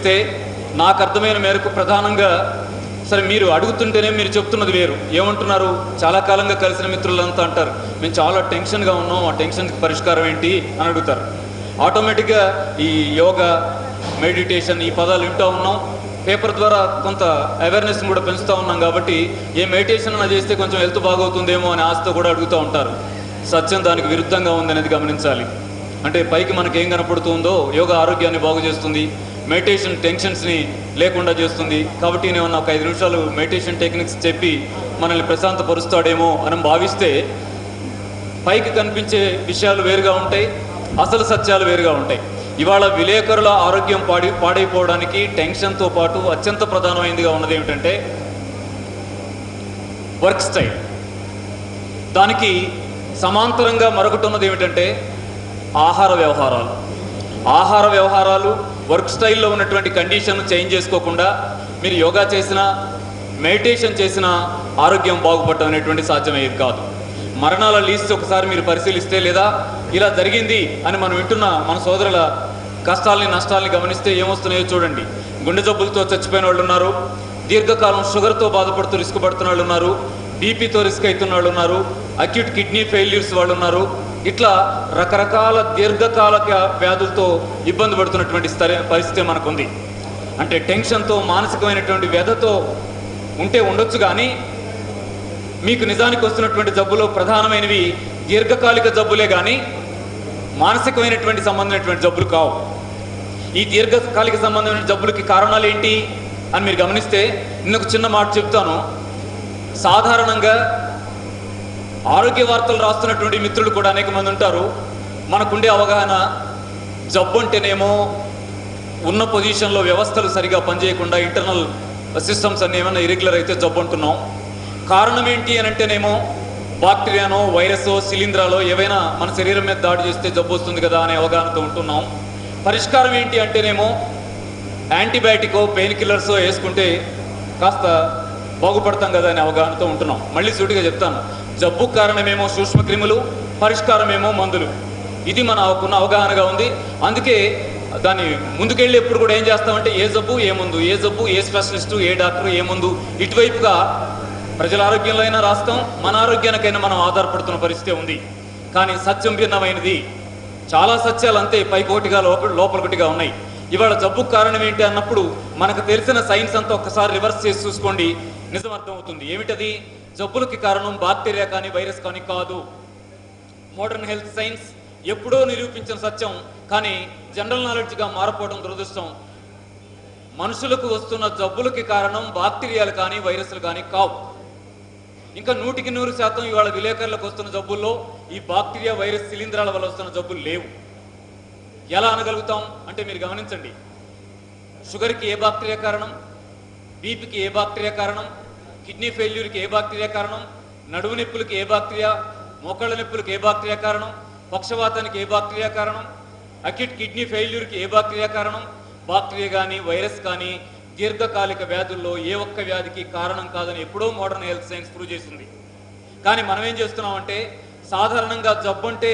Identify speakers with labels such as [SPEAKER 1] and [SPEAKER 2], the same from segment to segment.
[SPEAKER 1] పరిశీలిస్తే నాకు అర్థమైన మేరకు ప్రధానంగా సరే మీరు అడుగుతుంటేనే మీరు చెప్తున్నది వేరు ఏమంటున్నారు చాలా కాలంగా కలిసిన మిత్రులంతా అంటారు మేము చాలా టెన్షన్గా ఉన్నాం ఆ టెన్షన్కి పరిష్కారం ఏంటి అని అడుగుతారు ఆటోమేటిక్గా ఈ యోగా మెడిటేషన్ ఈ పదాలు వింటూ ఉన్నాం పేపర్ ద్వారా కొంత అవేర్నెస్ కూడా పెంచుతూ ఉన్నాం కాబట్టి ఏ మెడిటేషన్ అన్నా చేస్తే కొంచెం హెల్త్ బాగవుతుందేమో అనే ఆశతో కూడా అడుగుతూ ఉంటారు సత్యం దానికి విరుద్ధంగా ఉందనేది గమనించాలి అంటే పైకి మనకి ఏం కనపడుతుందో యోగా ఆరోగ్యాన్ని బాగు చేస్తుంది మెడిటేషన్ టెన్షన్స్ని లేకుండా చేస్తుంది కాబట్టి నేను ఒక ఐదు నిమిషాలు మెడిటేషన్ టెక్నిక్స్ చెప్పి మనల్ని ప్రశాంతపరుస్తాడేమో అని భావిస్తే పైకి కనిపించే విషయాలు వేరుగా ఉంటాయి అసలు సత్యాలు వేరుగా ఉంటాయి ఇవాళ విలేకరుల ఆరోగ్యం పాడి పాడైపోవడానికి టెన్షన్తో పాటు అత్యంత ప్రధానమైనదిగా ఉన్నది ఏమిటంటే వర్క్ స్టైల్ దానికి సమాంతరంగా మరొకటి ఉన్నది ఏమిటంటే ఆహార వ్యవహారాలు ఆహార వ్యవహారాలు వర్క్ స్టైల్లో ఉన్నటువంటి కండిషన్ చేంజ్ చేసుకోకుండా మీరు యోగా చేసినా మెడిటేషన్ చేసినా ఆరోగ్యం బాగుపడటం అనేటువంటి సాధ్యమయ్యేది కాదు మరణాల లీస్ట్ ఒకసారి మీరు పరిశీలిస్తే లేదా ఇలా జరిగింది అని మనం వింటున్న మన సోదరుల కష్టాలని నష్టాలని గమనిస్తే ఏమొస్తున్నాయో చూడండి గుండె జబ్బులతో చచ్చిపోయిన వాళ్ళు ఉన్నారు దీర్ఘకాలం షుగర్తో బాధపడుతూ రిస్క్ పడుతున్న వాళ్ళు ఉన్నారు బీపీతో రిస్క్ అవుతున్న వాళ్ళు ఉన్నారు అక్యూట్ కిడ్నీ ఫెయిల్యూర్స్ వాళ్ళు ఉన్నారు ఇట్లా రకరకాల దీర్ఘకాల వ్యాధులతో ఇబ్బంది పడుతున్నటువంటి స్థరి- పరిస్థితి మనకుంది అంటే టెన్షన్తో మానసికమైనటువంటి వ్యధతో ఉంటే ఉండొచ్చు కానీ మీకు నిజానికి వస్తున్నటువంటి జబ్బులో ప్రధానమైనవి దీర్ఘకాలిక జబ్బులే కానీ మానసికమైనటువంటి సంబంధమైనటువంటి జబ్బులు కావు ఈ దీర్ఘకాలిక సంబంధమైన జబ్బులకి కారణాలు ఏంటి అని మీరు గమనిస్తే నిన్న ఒక చిన్న మాట చెప్తాను సాధారణంగా ఆరోగ్య వార్తలు రాస్తున్నటువంటి మిత్రులు కూడా అనేక మంది ఉంటారు మనకుండే అవగాహన జబ్బు అంటేనేమో ఉన్న పొజిషన్లో వ్యవస్థలు సరిగా పనిచేయకుండా ఇంటర్నల్ సిస్టమ్స్ అన్ని ఏమైనా ఇరెగ్యులర్ అయితే జబ్బు అంటున్నాం కారణం ఏంటి అని అంటేనేమో బాక్టీరియానో వైరసో శిలీంధ్రాలో ఏవైనా మన శరీరం మీద దాడి చేస్తే జబ్బు వస్తుంది కదా అనే అవగాహనతో ఉంటున్నాం పరిష్కారం ఏంటి అంటేనేమో యాంటీబయాటికో పెయిన్ కిల్లర్సో వేసుకుంటే కాస్త బాగుపడతాం కదా అనే అవగాహనతో ఉంటున్నాం మళ్ళీ సూటిగా చెప్తాను జబ్బు కారణమేమో సూక్ష్మక్రిములు పరిష్కారమేమో మందులు ఇది మన ఉన్న అవగాహనగా ఉంది అందుకే దాన్ని ముందుకెళ్ళి ఎప్పుడు కూడా ఏం చేస్తామంటే ఏ జబ్బు ఏ మందు ఏ జబ్బు ఏ స్పెషలిస్టు ఏ డాక్టర్ ఏ మందు ఇటువైపుగా ప్రజల ఆరోగ్యంలో అయినా రాస్తాం మన ఆరోగ్యానికైనా మనం ఆధారపడుతున్న పరిస్థితి ఉంది కానీ సత్యం భిన్నమైనది చాలా సత్యాలు అంతే పైకోటిగా లోపల లోపలొకటిగా ఉన్నాయి ఇవాళ జబ్బుకు కారణం ఏంటి అన్నప్పుడు మనకు తెలిసిన సైన్స్ అంతా ఒక్కసారి రివర్స్ చేసి చూసుకోండి నిజం అర్థమవుతుంది ఏమిటది జబ్బులకి కారణం బాక్టీరియా కానీ వైరస్ కానీ కాదు మోడర్న్ హెల్త్ సైన్స్ ఎప్పుడో నిరూపించిన సత్యం కానీ జనరల్ నాలెడ్జ్గా మారపోవడం దురదృష్టం మనుషులకు వస్తున్న జబ్బులకి కారణం బాక్టీరియాలు కానీ వైరస్లు కానీ కావు ఇంకా నూటికి నూరు శాతం ఇవాళ విలేకరులకు వస్తున్న జబ్బుల్లో ఈ బాక్టీరియా వైరస్ శిలీంధ్రాల వల్ల వస్తున్న జబ్బులు లేవు ఎలా అనగలుగుతాం అంటే మీరు గమనించండి షుగర్కి ఏ బాక్టీరియా కారణం బీపీకి ఏ బాక్టీరియా కారణం కిడ్నీ ఫెయిల్యూర్కి ఏ బాక్టీరియా కారణం నడుము నొప్పులకి ఏ బాక్టీరియా మోకాళ్ళ నొప్పులకి ఏ బాక్టీరియా కారణం పక్షవాతానికి ఏ బాక్టీరియా కారణం అక్యూట్ కిడ్నీ ఫెయిల్యూర్కి ఏ బాక్టీరియా కారణం బాక్టీరియా కానీ వైరస్ కానీ దీర్ఘకాలిక వ్యాధుల్లో ఏ ఒక్క వ్యాధికి కారణం కాదని ఎప్పుడో మోడర్న్ హెల్త్ సైన్స్ ప్రూవ్ చేసింది కానీ మనం ఏం చేస్తున్నామంటే సాధారణంగా జబ్బు అంటే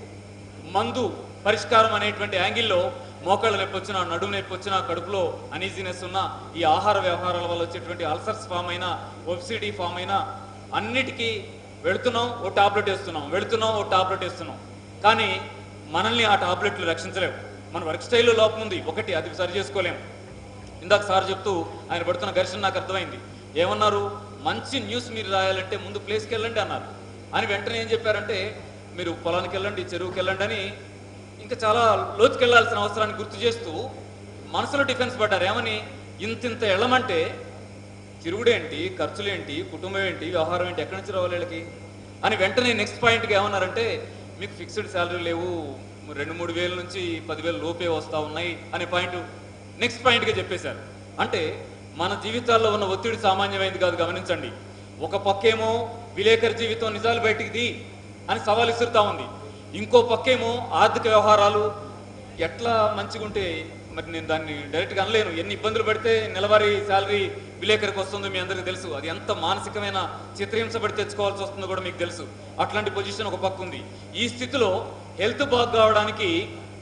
[SPEAKER 1] మందు పరిష్కారం అనేటువంటి యాంగిల్లో మోకాళ్ళ నొప్పి వచ్చినా నడుము నొప్పి వచ్చినా కడుపులో అనీజినెస్ ఉన్న ఈ ఆహార వ్యవహారాల వల్ల వచ్చేటువంటి అల్సర్స్ ఫామ్ అయినా ఒబ్సిటీ ఫామ్ అయినా అన్నిటికీ వెళుతున్నాం ఓ టాబ్లెట్ వేస్తున్నాం వెళుతున్నాం ఓ టాబ్లెట్ వేస్తున్నాం కానీ మనల్ని ఆ టాబ్లెట్లు రక్షించలేవు మన వర్క్ స్టైల్లో లోపం ఉంది ఒకటి అది సరి చేసుకోలేం ఇందాక సార్ చెప్తూ ఆయన పడుతున్న ఘర్షణ నాకు అర్థమైంది ఏమన్నారు మంచి న్యూస్ మీరు రాయాలంటే ముందు ప్లేస్కి వెళ్ళండి అన్నారు అని వెంటనే ఏం చెప్పారంటే మీరు పొలానికి వెళ్ళండి చెరువుకి వెళ్ళండి అని ఇంకా చాలా లోతుకి వెళ్ళాల్సిన అవసరాన్ని గుర్తు చేస్తూ మనసులో డిఫెన్స్ పడ్డారు ఏమని ఇంత ఇంత వెళ్ళమంటే తిరుగుడేంటి ఖర్చులేంటి కుటుంబం ఏంటి వ్యవహారం ఏంటి ఎక్కడి నుంచి రావాలి వీళ్ళకి అని వెంటనే నెక్స్ట్ పాయింట్గా ఏమన్నారంటే మీకు ఫిక్స్డ్ శాలరీ లేవు రెండు మూడు వేల నుంచి పదివేల లోపే వస్తూ ఉన్నాయి అనే పాయింట్ నెక్స్ట్ పాయింట్గా చెప్పేశారు అంటే మన జీవితాల్లో ఉన్న ఒత్తిడి సామాన్యమైనది కాదు గమనించండి ఒక పక్కేమో విలేకరి జీవితం నిజాలు బయటికి ది అని సవాల్ ఇస్తుతా ఉంది ఇంకో పక్కేమో ఆర్థిక వ్యవహారాలు ఎట్లా మంచిగా ఉంటే మరి నేను దాన్ని డైరెక్ట్గా అనలేను ఎన్ని ఇబ్బందులు పడితే నెలవారీ శాలరీ విలేకరికి వస్తుందో మీ అందరికీ తెలుసు అది ఎంత మానసికమైన చిత్రహింసపడి తెచ్చుకోవాల్సి వస్తుందో కూడా మీకు తెలుసు అట్లాంటి పొజిషన్ ఒక పక్క ఉంది ఈ స్థితిలో హెల్త్ బాగు కావడానికి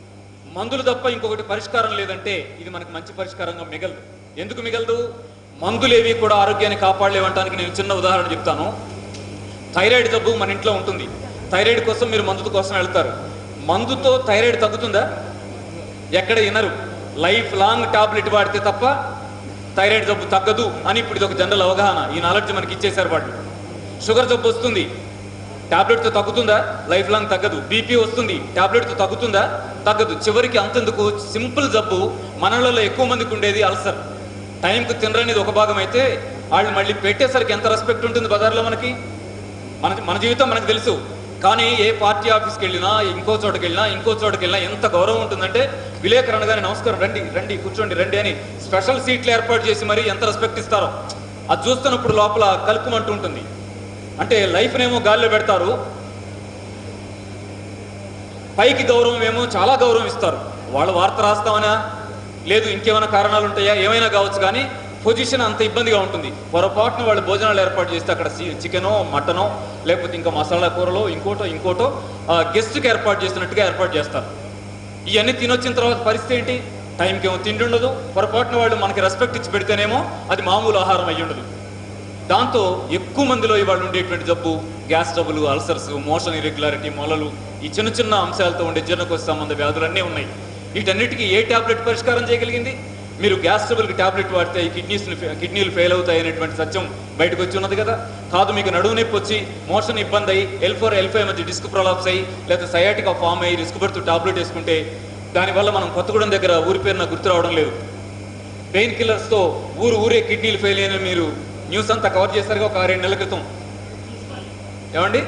[SPEAKER 1] మందులు తప్ప ఇంకొకటి పరిష్కారం లేదంటే ఇది మనకు మంచి పరిష్కారంగా మిగలదు ఎందుకు మిగలదు మందులేవి కూడా ఆరోగ్యాన్ని కాపాడలేవటానికి నేను చిన్న ఉదాహరణ చెప్తాను థైరాయిడ్ జబ్బు మన ఇంట్లో ఉంటుంది థైరాయిడ్ కోసం మీరు మందు కోసం వెళ్తారు మందుతో థైరాయిడ్ తగ్గుతుందా ఎక్కడ వినరు లైఫ్ లాంగ్ టాబ్లెట్ వాడితే తప్ప థైరాయిడ్ జబ్బు తగ్గదు అని ఇప్పుడు ఇది ఒక జనరల్ అవగాహన ఈ నాలెడ్జ్ మనకి ఇచ్చేశారు వాళ్ళు షుగర్ జబ్బు వస్తుంది టాబ్లెట్తో తగ్గుతుందా లైఫ్ లాంగ్ తగ్గదు బీపీ వస్తుంది టాబ్లెట్తో తగ్గుతుందా తగ్గదు చివరికి అంతెందుకు సింపుల్ జబ్బు మనలలో ఎక్కువ మందికి ఉండేది అల్సర్ టైంకి తినరనేది ఒక భాగం అయితే వాళ్ళు మళ్ళీ పెట్టేసరికి ఎంత రెస్పెక్ట్ ఉంటుంది బజార్లో మనకి మన మన జీవితం మనకు తెలుసు కానీ ఏ పార్టీ ఆఫీస్కి వెళ్ళినా ఇంకో చోటకి వెళ్ళినా ఇంకో చోటకి వెళ్ళినా ఎంత గౌరవం ఉంటుందంటే విలేకరు అనగానే నమస్కారం రండి రండి కూర్చోండి రండి అని స్పెషల్ సీట్లు ఏర్పాటు చేసి మరి ఎంత రెస్పెక్ట్ ఇస్తారో అది చూస్తున్నప్పుడు లోపల కలుపుమంటూ ఉంటుంది అంటే లైఫ్నేమో గాల్లో పెడతారు పైకి గౌరవం ఏమో చాలా గౌరవం ఇస్తారు వాళ్ళు వార్త రాస్తామనా లేదు ఇంకేమైనా కారణాలు ఉంటాయా ఏమైనా కావచ్చు కానీ పొజిషన్ అంత ఇబ్బందిగా ఉంటుంది పొరపాటున వాళ్ళు భోజనాలు ఏర్పాటు చేస్తే అక్కడ చికెనో మటనో లేకపోతే ఇంకా మసాలా కూరలో ఇంకోటో ఇంకోటో గెస్ట్కి ఏర్పాటు చేసినట్టుగా ఏర్పాటు చేస్తారు ఇవన్నీ తినొచ్చిన తర్వాత పరిస్థితి ఏంటి టైంకి ఏమో తిండి ఉండదు పొరపాటున వాళ్ళు మనకి రెస్పెక్ట్ ఇచ్చి పెడితేనేమో అది మామూలు ఆహారం అయ్యి ఉండదు దాంతో ఎక్కువ మందిలో ఇవాళ ఉండేటువంటి జబ్బు gas trouble ulcers motion irregularity మొలలు ఈ చిన్న చిన్న అంశాలతో ఉండే జీర్ణకోశ సంబంధ వ్యాధులన్నీ ఉన్నాయి వీటన్నిటికీ ఏ టాబ్లెట్ పరిష్కారం చేయగలిగింది మీరు గ్యాస్ ట్రబుల్కి టాబ్లెట్ వాడితే ఈ కిడ్నీస్ కిడ్నీలు ఫెయిల్ అవుతాయి అనేటువంటి సత్యం బయటకు వచ్చి ఉన్నది కదా కాదు మీకు నడువు నొప్పి వచ్చి మోషన్ ఇబ్బంది అయ్యి ఎల్ ఫోర్ ఎల్ ఫైవ్ మధ్య డిస్క్ ప్రొలాప్స్ అయ్యి లేదా సయాటికా ఫామ్ అయ్యి రిస్క్ పడుతూ టాబ్లెట్ వేసుకుంటే దానివల్ల మనం కొత్తగూడెం దగ్గర ఊరి పేరు నాకు గుర్తు రావడం లేదు పెయిన్ కిల్లర్స్తో ఊరు ఊరే కిడ్నీలు ఫెయిల్ అయిన మీరు న్యూస్ అంతా కవర్ చేశారుగా ఒక ఆరేడు నెలల క్రితం ఏమండి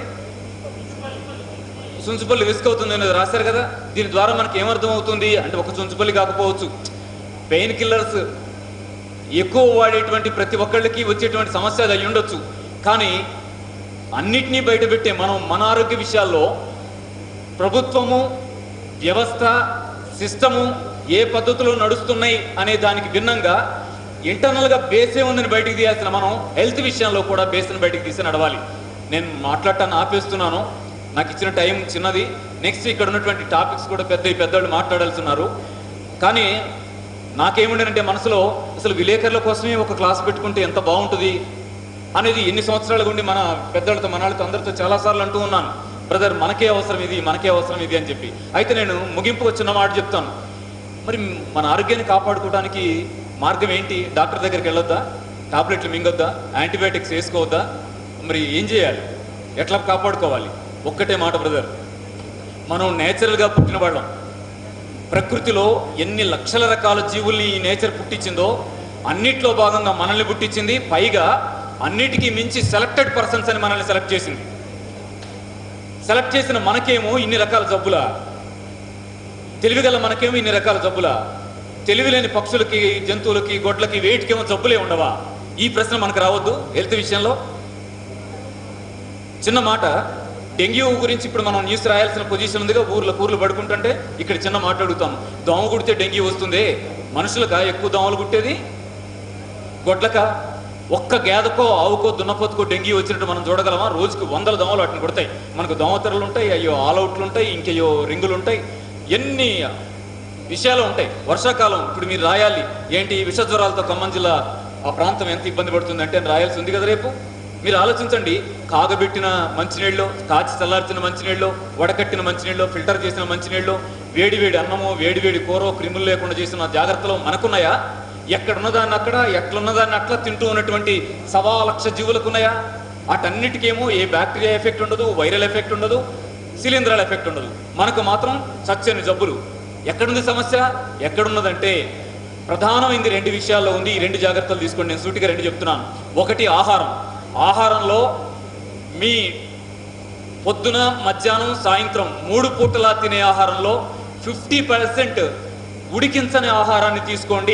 [SPEAKER 1] చుంచుపల్లి రిస్క్ అవుతుంది అనేది రాశారు కదా దీని ద్వారా మనకి ఏమర్థం అవుతుంది అంటే ఒక చుంచుపల్లి కాకపోవచ్చు పెయిన్ కిల్లర్స్ ఎక్కువ వాడేటువంటి ప్రతి ఒక్కళ్ళకి వచ్చేటువంటి సమస్య అది అయి ఉండొచ్చు కానీ అన్నిటినీ బయటపెట్టే మనం మన ఆరోగ్య విషయాల్లో ప్రభుత్వము వ్యవస్థ సిస్టము ఏ పద్ధతిలో నడుస్తున్నాయి అనే దానికి భిన్నంగా ఇంటర్నల్గా బేసే ఉందని బయటికి తీయాల్సిన మనం హెల్త్ విషయంలో కూడా బేస్ని బయటికి తీసి నడవాలి నేను మాట్లాడటాన్ని ఆపేస్తున్నాను నాకు ఇచ్చిన టైం చిన్నది నెక్స్ట్ ఇక్కడ ఉన్నటువంటి టాపిక్స్ కూడా పెద్ద పెద్దవాళ్ళు మాట్లాడాల్సి ఉన్నారు కానీ నాకేముండేనంటే మనసులో అసలు విలేకరుల కోసమే ఒక క్లాస్ పెట్టుకుంటే ఎంత బాగుంటుంది అనేది ఎన్ని సంవత్సరాల గుండి మన పెద్దలతో మనవాళ్ళతో అందరితో చాలాసార్లు అంటూ ఉన్నాను బ్రదర్ మనకే అవసరం ఇది మనకే అవసరం ఇది అని చెప్పి అయితే నేను ముగింపు వచ్చిన మాట చెప్తాను మరి మన ఆరోగ్యాన్ని కాపాడుకోవడానికి మార్గం ఏంటి డాక్టర్ దగ్గరికి వెళ్ళొద్దా టాబ్లెట్లు మింగొద్దా యాంటీబయాటిక్స్ వేసుకోవద్దా మరి ఏం చేయాలి ఎట్లా కాపాడుకోవాలి ఒక్కటే మాట బ్రదర్ మనం నేచురల్గా పుట్టిన వాళ్ళం ప్రకృతిలో ఎన్ని లక్షల రకాల జీవుల్ని ఈ నేచర్ పుట్టించిందో అన్నిట్లో భాగంగా మనల్ని పుట్టించింది పైగా అన్నిటికీ మించి సెలెక్టెడ్ పర్సన్స్ అని మనల్ని సెలెక్ట్ చేసింది సెలెక్ట్ చేసిన మనకేమో ఇన్ని రకాల జబ్బులా తెలివిగల మనకేమో ఇన్ని రకాల జబ్బులా తెలివి లేని పక్షులకి జంతువులకి గొడ్లకి వేటికేమో జబ్బులే ఉండవా ఈ ప్రశ్న మనకు రావద్దు హెల్త్ విషయంలో చిన్న మాట డెంగ్యూ గురించి ఇప్పుడు మనం న్యూస్ రాయాల్సిన పొజిషన్ ఉందిగా ఊర్లో కూర్లు పడుకుంటుంటే ఇక్కడ చిన్న మాట అడుగుతాం దోమ కుడితే డెంగ్యూ వస్తుంది మనుషులకా ఎక్కువ దోమలు కుట్టేది గొడ్లక ఒక్క గేదకో ఆవుకో దున్నపోతుకో డెంగ్యూ వచ్చినట్టు మనం చూడగలమా రోజుకి వందల దోమలు వాటిని కొడతాయి మనకు దోమతెరలు ఉంటాయి అయ్యో ఆల్అవుట్లు ఉంటాయి ఇంకయ్యో రింగులు ఉంటాయి ఎన్ని విషయాలు ఉంటాయి వర్షాకాలం ఇప్పుడు మీరు రాయాలి ఏంటి ఈ విష జ్వరాలతో ఖమ్మం జిల్లా ఆ ప్రాంతం ఎంత ఇబ్బంది పడుతుంది అంటే రాయాల్సి ఉంది కదా రేపు మీరు ఆలోచించండి కాగబెట్టిన మంచినీళ్ళు కాచి చల్లార్చిన మంచినీళ్ళు వడకట్టిన మంచినీళ్ళు ఫిల్టర్ చేసిన మంచినీళ్ళు వేడి వేడి అన్నమో వేడి వేడి కూర క్రిములు లేకుండా చేసిన జాగ్రత్తలు మనకున్నాయా ఎక్కడున్నదాన్ని అక్కడ ఎట్లున్నదాన్ని అట్లా తింటూ ఉన్నటువంటి సవా లక్ష జీవులకు ఉన్నాయా వాటన్నిటికేమో ఏ బ్యాక్టీరియా ఎఫెక్ట్ ఉండదు వైరల్ ఎఫెక్ట్ ఉండదు శిలీంధ్రాల ఎఫెక్ట్ ఉండదు మనకు మాత్రం చచ్చని జబ్బులు ఎక్కడుంది సమస్య ఎక్కడున్నదంటే ప్రధానమైంది రెండు విషయాల్లో ఉంది ఈ రెండు జాగ్రత్తలు తీసుకోండి నేను సూటిగా రెండు చెప్తున్నాను ఒకటి ఆహారం ఆహారంలో మీ పొద్దున మధ్యాహ్నం సాయంత్రం మూడు పూటలా తినే ఆహారంలో ఫిఫ్టీ పర్సెంట్ ఉడికించని ఆహారాన్ని తీసుకోండి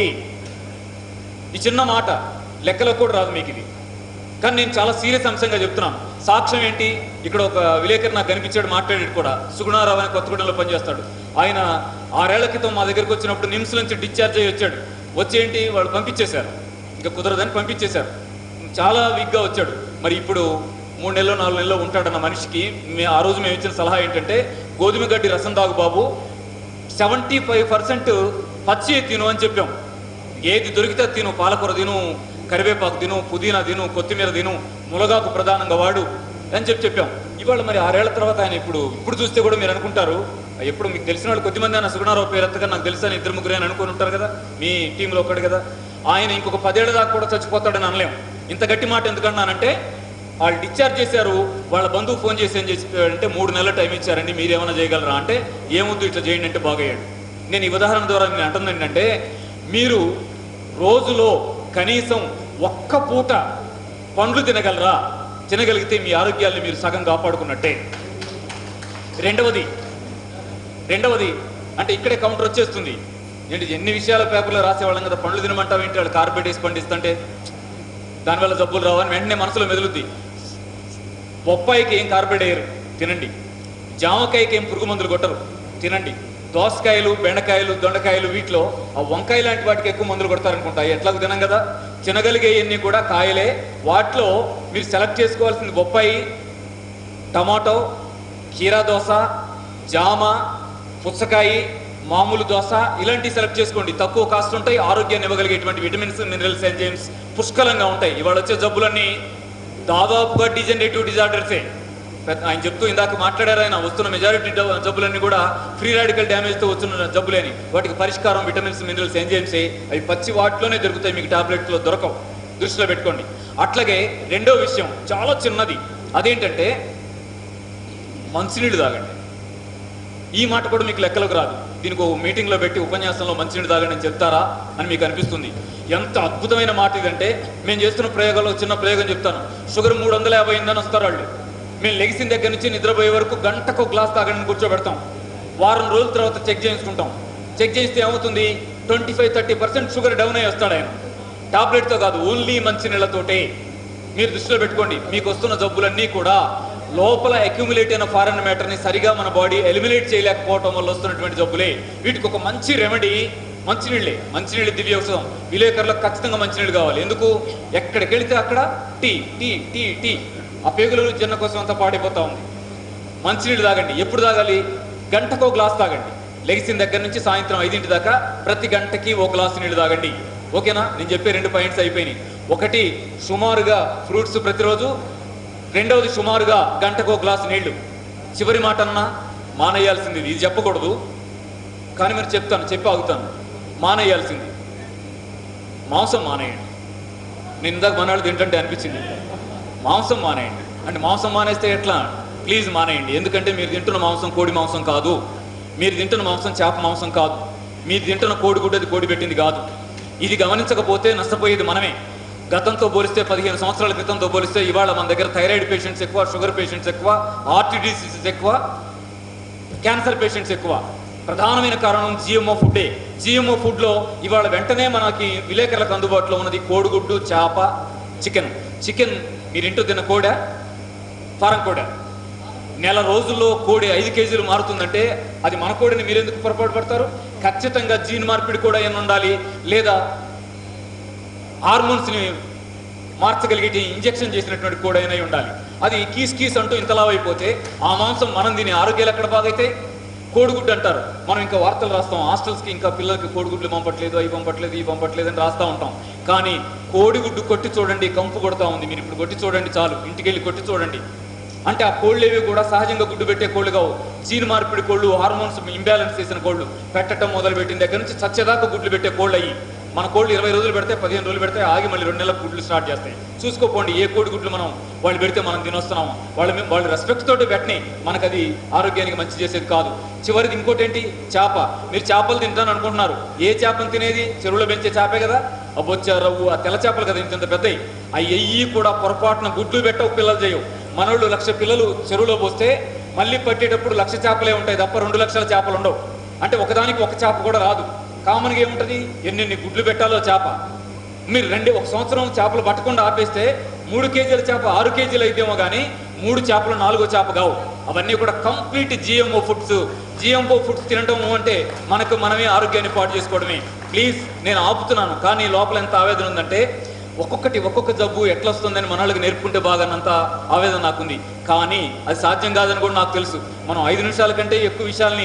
[SPEAKER 1] ఈ చిన్న మాట లెక్కలో కూడా రాదు మీకు ఇది కానీ నేను చాలా సీరియస్ అంశంగా చెప్తున్నాను సాక్ష్యం ఏంటి ఇక్కడ ఒక విలేకరు నాకు కనిపించాడు మాట్లాడాడు కూడా సుగుణారావు అని కొత్తగూడెంలో పనిచేస్తాడు ఆయన ఆరేళ్ల క్రితం మా దగ్గరికి వచ్చినప్పుడు నిమ్స్ నుంచి డిశ్చార్జ్ అయ్యి వచ్చాడు వచ్చి ఏంటి వాళ్ళు పంపించేశారు ఇంకా కుదరదని పంపించేశారు చాలా వీక్గా వచ్చాడు మరి ఇప్పుడు మూడు నెలలు నాలుగు నెలలు ఉంటాడన్న మనిషికి మే ఆ రోజు మేము ఇచ్చిన సలహా ఏంటంటే గోధుమ గడ్డి రసం తాగు బాబు సెవెంటీ ఫైవ్ పర్సెంట్ పచ్చి తిను అని చెప్పాం ఏది దొరికితే అది తిను పాలకూర తిను కరివేపాకు తిను పుదీనా తిను కొత్తిమీర తిను ములగాకు ప్రధానంగా వాడు అని చెప్పి చెప్పాం ఇవాళ మరి ఆరేళ్ల తర్వాత ఆయన ఇప్పుడు ఇప్పుడు చూస్తే కూడా మీరు అనుకుంటారు ఎప్పుడు మీకు తెలిసిన వాళ్ళు కొద్దిమంది ఆయన సుగుణారావు పేరు ఎత్తగా నాకు తెలుసని ఇద్దరు ముగ్గురు అని అనుకుని ఉంటారు కదా మీ టీంలో ఒకటి కదా ఆయన ఇంకొక పదేళ్ల దాకా కూడా చచ్చిపోతాడని అనలేం ఇంత గట్టి మాట ఎందుకన్నానంటే వాళ్ళు డిశ్చార్జ్ చేశారు వాళ్ళ బంధువు ఫోన్ చేసి ఏం చేసి మూడు నెలల టైం ఇచ్చారండి మీరేమైనా చేయగలరా అంటే ఏముంది ఇట్లా చేయండి అంటే బాగయ్యాడు నేను ఈ ఉదాహరణ ద్వారా నేను అంటుంది ఏంటంటే మీరు రోజులో కనీసం ఒక్క పూట పండ్లు తినగలరా తినగలిగితే మీ ఆరోగ్యాన్ని మీరు సగం కాపాడుకున్నట్టే రెండవది రెండవది అంటే ఇక్కడే కౌంటర్ వచ్చేస్తుంది ఏంటి ఎన్ని విషయాల పేపర్లో రాసేవాళ్ళం కదా పండ్లు తినమంటావు ఏంటి వాళ్ళు కార్బెట్ వేసి పండిస్తుంటే దానివల్ల జబ్బులు రావని వెంటనే మనసులో మెదులుద్ది బొప్పాయికి ఏం కార్బెట్ వేయరు తినండి జామకాయకి ఏం పురుగు మందులు కొట్టరు తినండి దోసకాయలు బెండకాయలు దొండకాయలు వీటిలో ఆ వంకాయ లాంటి వాటికి ఎక్కువ మందులు కొడతారనుకుంటా ఎట్లాగో తినం కదా తినగలిగేవన్నీ కూడా కాయలే వాటిలో మీరు సెలెక్ట్ చేసుకోవాల్సింది బొప్పాయి టమాటో కీరా దోస జామ పుచ్చకాయ మామూలు దోస ఇలాంటివి సెలెక్ట్ చేసుకోండి తక్కువ కాస్ట్ ఉంటాయి ఆరోగ్యాన్ని ఇవ్వగలిగేటువంటి విటమిన్స్ మినరల్స్ ఎంజైమ్స్ పుష్కలంగా ఉంటాయి ఇవాళ వచ్చే జబ్బులన్నీ దాదాపుగా డిజనరేటివ్ డిజార్డర్సే పెద్ద- ఆయన చెప్తూ ఇందాక మాట్లాడారు ఆయన వస్తున్న మెజారిటీ జబ్బులన్నీ కూడా ఫ్రీ రాడికల్ డ్యామేజ్తో వస్తున్న జబ్బులేని వాటికి పరిష్కారం విటమిన్స్ మినరల్స్ ఎంజైమ్సే అవి పచ్చి వాటిలోనే దొరుకుతాయి మీకు టాబ్లెట్లో దొరకవు దృష్టిలో పెట్టుకోండి అట్లాగే రెండో విషయం చాలా చిన్నది అదేంటంటే మంచినీళ్ళు తాగండి ఈ మాట కూడా మీకు లెక్కలోకి రాదు దీనికి ఒక మీటింగ్లో పెట్టి ఉపన్యాసంలో మంచినీళ్ళు తాగండి అని చెప్తారా అని మీకు అనిపిస్తుంది ఎంత అద్భుతమైన మాట ఇదంటే మేము చేస్తున్న ప్రయోగాల్లో చిన్న ప్రయోగం చెప్తాను షుగర్ మూడు వందల యాభై అయిందని వస్తారు వాళ్ళు మేము లెగిసిన దగ్గర నుంచి నిద్రపోయే వరకు గంటకు గ్లాస్ తాగండి అని కూర్చోబెడతాం వారం రోజుల తర్వాత చెక్ చేయించుకుంటాం చెక్ చేస్తే ఏమవుతుంది twenty five thirty percent sugar down అయ్యి వస్తాడు ఆయన టాబ్లెట్తో కాదు ఓన్లీ మంచినీళ్ళతోటే మీరు దృష్టిలో పెట్టుకోండి మీకు వస్తున్న జబ్బులన్నీ కూడా లోపల అక్యుములేట్ అయిన ఫారెన్ మ్యాటర్ని సరిగా మన బాడీ ఎలిమినేట్ చేయలేకపోవటం వల్ల వస్తున్నటువంటి జబ్బులే వీటికి ఒక మంచి రెమెడీ మంచినీళ్ళే మంచినీళ్ళు దివ్య ఔషధం విలేకరులకు ఖచ్చితంగా మంచినీళ్ళు కావాలి ఎందుకు ఎక్కడికి వెళితే అక్కడ టీ టీ టీ టీ ఆ పేగులు జన్న కోసం అంతా పాడైపోతా ఉంది మంచినీళ్ళు తాగండి ఎప్పుడు తాగాలి గంటకో గ్లాస్ తాగండి లెగిసిన దగ్గర నుంచి సాయంత్రం ఐదింటి దాకా ప్రతి గంటకి ఓ గ్లాసు నీళ్ళు తాగండి ఓకేనా నేను చెప్పే రెండు పాయింట్స్ అయిపోయినాయి ఒకటి సుమారుగా ఫ్రూట్స్ ప్రతిరోజు రెండవది సుమారుగా గంటకో గ్లాసు నీళ్లు చివరి మాట అన్నా మానేయాల్సింది ఇది చెప్పకూడదు కానీ మీరు చెప్తాను చెప్పి ఆగుతాను మానేయాల్సింది మాంసం మానేయండి నేను ఇందాక మనాళ్ళు తింటుంటే అనిపించింది మాంసం మానేయండి అంటే మాంసం మానేస్తే ఎట్లా ప్లీజ్ మానేయండి ఎందుకంటే మీరు తింటున్న మాంసం కోడి మాంసం కాదు మీరు తింటున్న మాంసం చేప మాంసం కాదు మీరు తింటున్న కోడి గుడ్డది కోడి పెట్టింది కాదు ఇది గమనించకపోతే నష్టపోయేది మనమే గతంతో పోలిస్తే పదిహేను సంవత్సరాల క్రితంతో పోలిస్తే ఇవాళ మన దగ్గర థైరాయిడ్ పేషెంట్స్ ఎక్కువ షుగర్ పేషెంట్స్ ఎక్కువ హార్ట్ డిసీజెస్ ఎక్కువ క్యాన్సర్ పేషెంట్స్ ఎక్కువ ప్రధానమైన కారణం జిఎంఓ ఫుడ్డే జిఎంఓ ఫుడ్లో ఇవాళ వెంటనే మనకి విలేకరులకు అందుబాటులో ఉన్నది కోడిగుడ్డు చేప చికెన్ చికెన్ మీరు ఇంటూ తిన్న కోడా ఫారం కోడా నెల రోజుల్లో కోడి ఐదు కేజీలు మారుతుందంటే అది మన కోడిని మీరెందుకు పొరపాటు పడతారు ఖచ్చితంగా జీన్ మార్పిడి కూడా ఏమైనా ఉండాలి లేదా హార్మోన్స్ని మార్చగలిగే ఇంజెక్షన్ చేసినటువంటి కూడా అయినా ఉండాలి అది కీస్ కీస్ అంటూ ఇంతలా అయిపోతే ఆ మాంసం మనం తిని ఆరోగ్యాలు ఎక్కడ బాగైతే కోడిగుడ్డు అంటారు మనం ఇంకా వార్తలు రాస్తాం హాస్టల్స్కి ఇంకా పిల్లలకి కోడిగుడ్లు పంపట్లేదు అవి పంపట్లేదు ఇవి పంపట్లేదు అని రాస్తూ ఉంటాం కానీ కోడిగుడ్డు కొట్టి చూడండి కంపు కొడతా ఉంది మీరు ఇప్పుడు కొట్టి చూడండి చాలు ఇంటికి వెళ్ళి కొట్టి చూడండి అంటే ఆ కోళ్ళేవి కూడా సహజంగా గుడ్డు పెట్టే కోళ్ళు కావు జీన్ మార్పిడి కోళ్ళు హార్మోన్స్ ఇంబ్యాలెన్స్ చేసిన కోళ్ళు పెట్టడం మొదలు పెట్టిన దగ్గర నుంచి చచ్చేదాకా గుడ్లు పెట్టే కోళ్ళు అయ్యి మన కోళ్ళు ఇరవై రోజులు పెడితే పదిహేను రోజులు పెడితే ఆగి మళ్ళీ రెండు నెలలకు గుడ్లు స్టార్ట్ చేస్తాయి చూసుకోపోండి ఏ కోడి గుడ్లు మనం వాళ్ళు పెడితే మనం తినొస్తున్నాము వాళ్ళ మీ- వాళ్ళ రెస్పెక్ట్ తోటి పెట్టని మనకు అది ఆరోగ్యానికి మంచి చేసేది కాదు చివరిది ఇంకోటి ఏంటి చేప మీరు చేపలు తింటాను అనుకుంటున్నారు ఏ చేపను తినేది చెరువులో పెంచే చేపే కదా ఆ బొచ్చ రవ్వు ఆ తెల్ల చేపలు కదా ఇంత పెద్దవి ఆ ఎయ్యి కూడా పొరపాటున గుడ్లు పెట్టవు పిల్లలు చేయవు మనోళ్ళు లక్ష పిల్లలు చెరువులో పోస్తే మళ్ళీ పట్టేటప్పుడు లక్ష చేపలే ఉంటాయి తప్ప రెండు లక్షల చేపలు ఉండవు అంటే ఒకదానికి ఒక చేప కూడా రాదు కామన్గా ఏముంటుంది ఎన్నెన్ని గుడ్లు పెట్టాలో చేప మీరు రెండు ఒక సంవత్సరం చేపలు పట్టకుండా ఆపేస్తే మూడు కేజీల చేప ఆరు కేజీలు అయితేమో కానీ మూడు చేపలు నాలుగో చేప కావు అవన్నీ కూడా complete GMO foods GMO foods తినడం అంటే మనకు మనమే ఆరోగ్యాన్ని పాటు చేసుకోవడమే ప్లీజ్ నేను ఆపుతున్నాను కానీ లోపల ఎంత ఆవేదన ఉందంటే ఒక్కొక్కటి ఒక్కొక్క జబ్బు ఎట్లా వస్తుందని మన వాళ్ళకి నేర్పుకుంటే బాగానంత ఆవేదన నాకుంది కానీ అది సాధ్యం కాదని కూడా నాకు తెలుసు మనం ఐదు నిమిషాల కంటే ఎక్కువ విషయాల్ని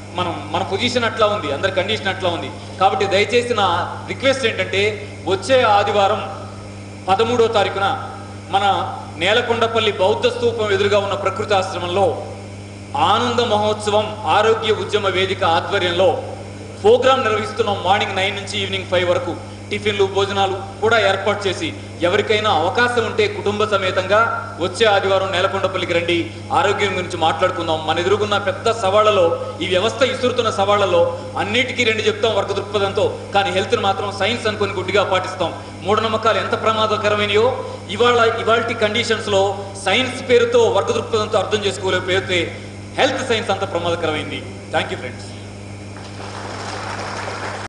[SPEAKER 1] మనం మన పొజిషన్ అట్లా ఉంది అందరి కండిషన్ అట్లా ఉంది కాబట్టి దయచేసి నా రిక్వెస్ట్ ఏంటంటే వచ్చే ఆదివారం పదమూడో తారీఖున మన నేలకొండపల్లి బౌద్ధ స్తూపం ఎదురుగా ఉన్న ప్రకృతి ఆశ్రమంలో ఆనంద మహోత్సవం ఆరోగ్య ఉద్యమ వేదిక ఆధ్వర్యంలో ప్రోగ్రాం నిర్వహిస్తున్నాం మార్నింగ్ నైన్ నుంచి ఈవినింగ్ ఫైవ్ వరకు టిఫిన్లు భోజనాలు కూడా ఏర్పాటు చేసి ఎవరికైనా అవకాశం ఉంటే కుటుంబ సమేతంగా వచ్చే ఆదివారం నేలకొండపల్లికి రండి ఆరోగ్యం గురించి మాట్లాడుకుందాం మన ఎదురుగున్న పెద్ద సవాళ్లలో ఈ వ్యవస్థ ఇసురుతున్న సవాళ్లలో అన్నిటికీ రెండు చెప్తాం వర్గ దృక్పథంతో కానీ హెల్త్ని మాత్రం సైన్స్ అనుకుని గుడ్డిగా పాటిస్తాం మూఢనమ్మకాలు ఎంత ప్రమాదకరమైనయో ఇవాళ ఇవాల్టి కండిషన్స్లో సైన్స్ పేరుతో వర్గ దృక్పథంతో అర్థం చేసుకోలేకపోతే హెల్త్ సైన్స్ అంత ప్రమాదకరమైంది థ్యాంక్ యూ ఫ్రెండ్స్